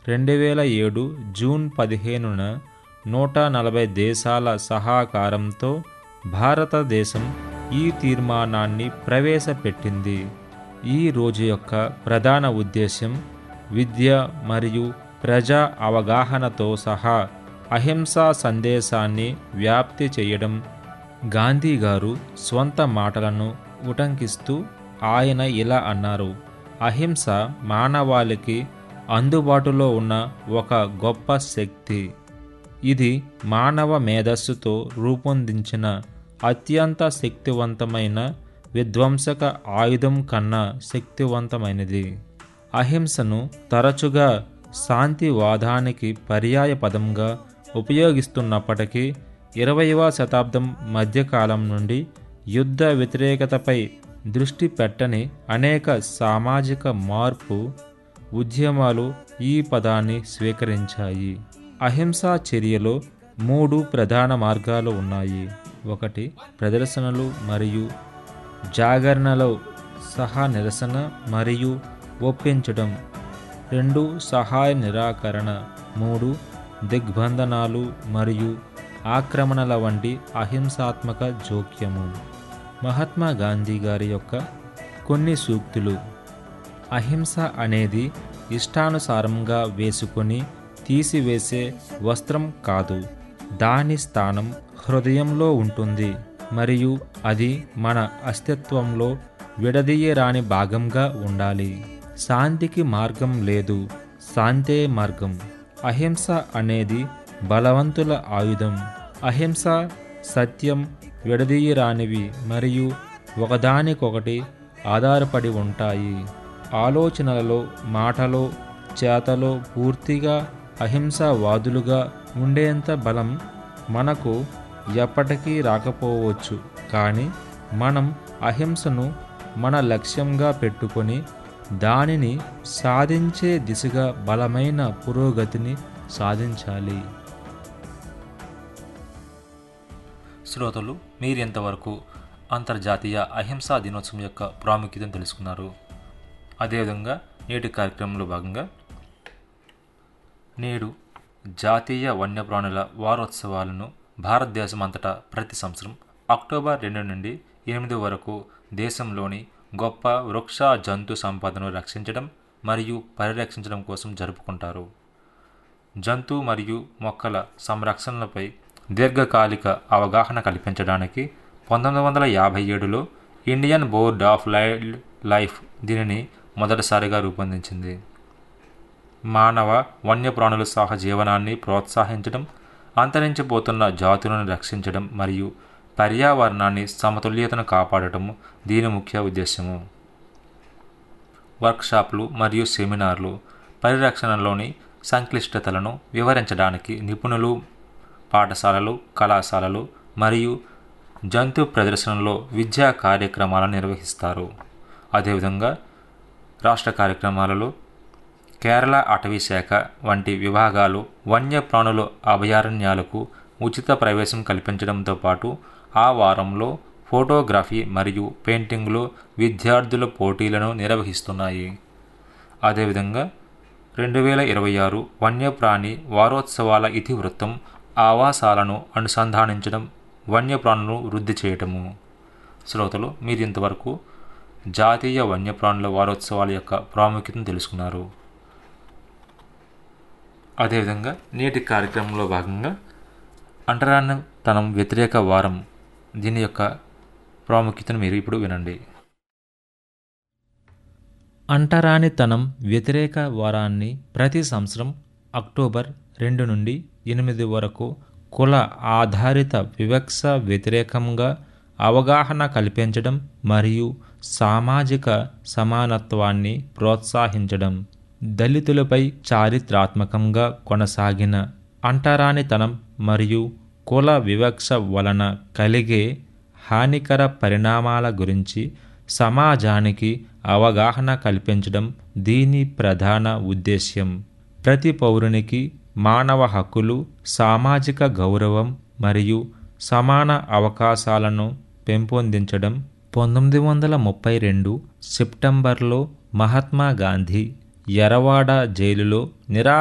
రెండు వేల ఏడు జూన్ పదిహేనున నూట నలభై దేశాల సహకారంతో భారతదేశం ఈ తీర్మానాన్ని ప్రవేశపెట్టింది ఈ రోజు యొక్క ప్రధాన ఉద్దేశం విద్య మరియు ప్రజా అవగాహనతో సహా అహింసా సందేశాన్ని వ్యాప్తి చేయడం గాంధీ గారు స్వంత మాటలను ఉటంకిస్తూ ఆయన ఇలా అన్నారు అహింస మానవాళికి అందుబాటులో ఉన్న ఒక గొప్ప శక్తి ఇది మానవ మేధస్సుతో రూపొందించిన అత్యంత శక్తివంతమైన విధ్వంసక ఆయుధం కన్నా శక్తివంతమైనది అహింసను తరచుగా శాంతివాదానికి పర్యాయ పదంగా ఉపయోగిస్తున్నప్పటికీ ఇరవైవ శతాబ్దం మధ్యకాలం నుండి యుద్ధ వ్యతిరేకతపై దృష్టి పెట్టని అనేక సామాజిక మార్పు ఉద్యమాలు ఈ పదాన్ని స్వీకరించాయి అహింసా చర్యలో మూడు ప్రధాన మార్గాలు ఉన్నాయి ఒకటి ప్రదర్శనలు మరియు జాగరణలో సహా నిరసన మరియు ఒప్పించడం రెండు సహాయ నిరాకరణ మూడు దిగ్బంధనాలు మరియు ఆక్రమణల వంటి అహింసాత్మక జోక్యము మహాత్మా గాంధీ గారి యొక్క కొన్ని సూక్తులు అహింస అనేది ఇష్టానుసారంగా వేసుకొని తీసివేసే వస్త్రం కాదు దాని స్థానం హృదయంలో ఉంటుంది మరియు అది మన అస్తిత్వంలో విడదీయరాని భాగంగా ఉండాలి శాంతికి మార్గం లేదు శాంతే మార్గం అహింస అనేది బలవంతుల ఆయుధం అహింస సత్యం విడదీయరానివి మరియు ఒకదానికొకటి ఆధారపడి ఉంటాయి ఆలోచనలలో మాటలో చేతలో పూర్తిగా అహింసావాదులుగా ఉండేంత బలం మనకు ఎప్పటికీ రాకపోవచ్చు కానీ మనం అహింసను మన లక్ష్యంగా పెట్టుకొని దానిని సాధించే దిశగా బలమైన పురోగతిని సాధించాలి శ్రోతలు మీరు ఇంతవరకు అంతర్జాతీయ అహింసా దినోత్సవం యొక్క ప్రాముఖ్యతను తెలుసుకున్నారు అదేవిధంగా నేటి కార్యక్రమంలో భాగంగా నేడు జాతీయ వన్యప్రాణుల వారోత్సవాలను భారతదేశం అంతటా ప్రతి సంవత్సరం అక్టోబర్ రెండు నుండి ఎనిమిది వరకు దేశంలోని గొప్ప వృక్ష జంతు సంపదను రక్షించడం మరియు పరిరక్షించడం కోసం జరుపుకుంటారు జంతు మరియు మొక్కల సంరక్షణలపై దీర్ఘకాలిక అవగాహన కల్పించడానికి పంతొమ్మిది వందల యాభై ఏడులో Indian board of wild life దీనిని మొదటిసారిగా రూపొందించింది మానవ వన్యప్రాణుల సహజీవనాన్ని ప్రోత్సహించడం అంతరించిపోతున్న జాతులను రక్షించడం మరియు పర్యావరణాన్ని సమతుల్యతను కాపాడటం దీని ముఖ్య ఉద్దేశము వర్క్షాప్లు మరియు సెమినార్లు పరిరక్షణలోని సంక్లిష్టతలను వివరించడానికి నిపుణులు పాఠశాలలు కళాశాలలు మరియు జంతు ప్రదర్శనలో విద్యా కార్యక్రమాలను నిర్వహిస్తారు అదేవిధంగా రాష్ట్ర కార్యక్రమాలలో కేరళ అటవీ శాఖ వంటి విభాగాలు వన్యప్రాణుల అభయారణ్యాలకు ఉచిత ప్రవేశం కల్పించడంతో పాటు ఆ వారంలో ఫోటోగ్రఫీ మరియు పెయింటింగ్లో విద్యార్థుల పోటీలను నిర్వహిస్తున్నాయి అదేవిధంగా రెండు వేల ఇరవై ఆరు వన్యప్రాణి వారోత్సవాల ఇతివృత్తం ఆవాసాలను అనుసంధానించడం వన్యప్రాణులను వృద్ధి చేయటము శ్రోతలు మీరు ఇంతవరకు జాతీయ వన్యప్రాణుల వారోత్సవాల యొక్క ప్రాముఖ్యతను తెలుసుకున్నారు అదేవిధంగా నేటి కార్యక్రమంలో భాగంగా అంటరానితనం వ్యతిరేక వారం దీని యొక్క ప్రాముఖ్యతను మీరు ఇప్పుడు వినండి అంటరానితనం వ్యతిరేక వారాన్ని ప్రతి సంవత్సరం అక్టోబర్ రెండు నుండి ఎనిమిది వరకు కుల ఆధారిత వివక్ష వ్యతిరేకంగా అవగాహన కల్పించడం మరియు సామాజిక సమానత్వాన్ని ప్రోత్సహించడం దళితులపై చారిత్రాత్మకంగా కొనసాగిన అంటరానితనం మరియు కుల వివక్ష వలన కలిగే హానికర పరిణామాల గురించి సమాజానికి అవగాహన కల్పించడం దీని ప్రధాన ఉద్దేశ్యం ప్రతి పౌరునికి మానవ హక్కులు సామాజిక గౌరవం మరియు సమాన అవకాశాలను పెంపొందించడం పంతొమ్మిది వందల ముప్పై రెండు సెప్టెంబర్లో మహాత్మా గాంధీ ఎరవాడ జైలులో నిరా